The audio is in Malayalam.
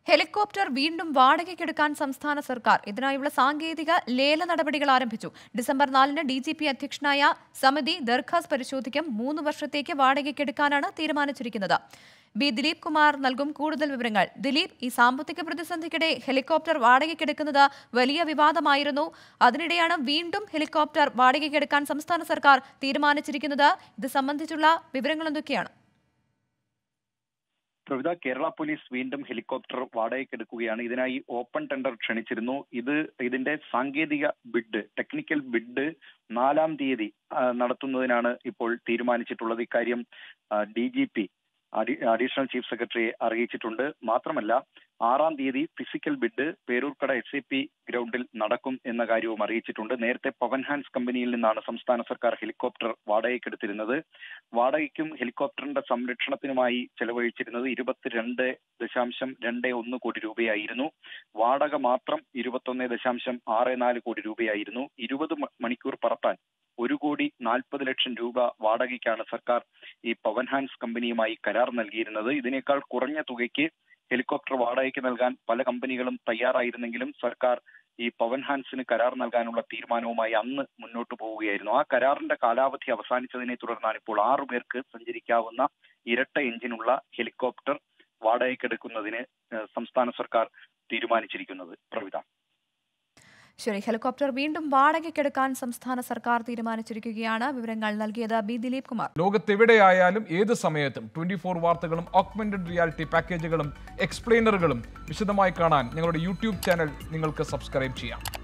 ഹെലികോപ്റ്റർ വീണ്ടും വാടകയ്ക്കെടുക്കാൻ സംസ്ഥാന സർക്കാർ ഇതിനായുള്ള സാങ്കേതിക ലേല നടപടികൾ ആരംഭിച്ചു ഡിസംബർ നാലിന് ഡി ജി പി അധ്യക്ഷനായ സമിതി ദർഖാസ് പരിശോധിക്കും മൂന്ന് വർഷത്തേക്ക് വാടകയ്ക്കെടുക്കാനാണ് തീരുമാനിച്ചിരിക്കുന്നത് ബി ദിലീപ് കുമാർ നൽകും കൂടുതൽ വിവരങ്ങൾ ദിലീപ് ഈ സാമ്പത്തിക പ്രതിസന്ധിക്കിടെ ഹെലികോപ്റ്റർ വാടകയ്ക്കെടുക്കുന്നത് വലിയ വിവാദമായിരുന്നു അതിനിടെയാണ് വീണ്ടും ഹെലികോപ്റ്റർ വാടകയ്ക്കെടുക്കാൻ സംസ്ഥാന സർക്കാർ തീരുമാനിച്ചിരിക്കുന്നത് ഇത് സംബന്ധിച്ചുള്ള വിവരങ്ങൾ എന്തൊക്കെയാണ് പ്രവിധ കേരള പോലീസ് വീണ്ടും ഹെലികോപ്റ്റർ വാടകയ്ക്കെടുക്കുകയാണ് ഇതിനായി ഓപ്പൺ ടെൻഡർ ക്ഷണിച്ചിരുന്നു ഇത് ഇതിന്റെ സാങ്കേതിക ബിഡ് ടെക്നിക്കൽ ബിഡ് നാലാം തീയതി ആ, നടത്തുന്നതിനാണ് ഇപ്പോൾ തീരുമാനിച്ചിട്ടുള്ളത് ഇക്കാര്യം D G P additional chief സെക്രട്ടറിയെ അറിയിച്ചിട്ടുണ്ട് മാത്രമല്ല ആറാം തീയതി physical bid Peroorkada S A P ഗ്രൗണ്ടിൽ നടക്കും എന്ന കാര്യവും അറിയിച്ചിട്ടുണ്ട് നേരത്തെ പവൻ ഹാൻസ് കമ്പനിയിൽ നിന്നാണ് സംസ്ഥാന സർക്കാർ ഹെലികോപ്റ്റർ വാടകയ്ക്കെടുത്തിരുന്നത് വാടകയ്ക്കും ഹെലികോപ്റ്ററിന്റെ സംരക്ഷണത്തിനുമായി ചെലവഴിച്ചിരുന്നത് ഇരുപത്തിരണ്ട് ദശാംശം രണ്ട് ഒന്ന് കോടി രൂപയായിരുന്നു വാടക മാത്രം ഇരുപത്തൊന്ന് ദശാംശം ആറ് നാല് കോടി രൂപയായിരുന്നു ഇരുപത് മ- മണിക്കൂർ പറത്താൻ ഒരു കോടി നാൽപ്പത് ലക്ഷം രൂപ വാടകയ്ക്കാണ് സർക്കാർ ഈ പവൻ ഹാൻസ് കമ്പനിയുമായി കരാർ നൽകിയിരുന്നത് ഇതിനേക്കാൾ കുറഞ്ഞ തുകയ്ക്ക് ഹെലികോപ്റ്റർ വാടകയ്ക്ക് നൽകാൻ പല കമ്പനികളും തയ്യാറായിരുന്നെങ്കിലും സർക്കാർ ഈ പവൻ ഹാൻസിന് കരാർ നൽകാനുള്ള തീരുമാനവുമായി അന്ന് മുന്നോട്ട് പോവുകയായിരുന്നു ആ കരാറിന്റെ കാലാവധി അവസാനിച്ചതിനെ തുടർന്നാണ് ഇപ്പോൾ ആറു പേർക്ക് സഞ്ചരിക്കാവുന്ന ഇരട്ട എഞ്ചിനുള്ള ഹെലികോപ്റ്റർ വാടകയ്ക്കെടുക്കുന്നതിന് ഏഹ്, സംസ്ഥാന സർക്കാർ തീരുമാനിച്ചിരിക്കുന്നത് പ്രവിധ ശരി ഹെലികോപ്റ്റർ വീണ്ടും വാടകയ്ക്കെടുക്കാൻ സംസ്ഥാന സർക്കാർ തീരുമാനിച്ചിരിക്കുകയാണ് വിവരങ്ങൾ നൽകിയത് ബി ദിലീപ് കുമാർ ലോകത്തെവിടെയായാലും ഏത് സമയത്തും ട്വന്റി ഫോർ വാർത്തകളും ഓഗ്മെന്റഡ് റിയാലിറ്റി പാക്കേജുകളും എക്സ്പ്ലെയിനറുകളും വിശദമായി കാണാൻ ഞങ്ങളുടെ യൂട്യൂബ് ചാനൽ നിങ്ങൾക്ക് സബ്സ്ക്രൈബ് ചെയ്യാം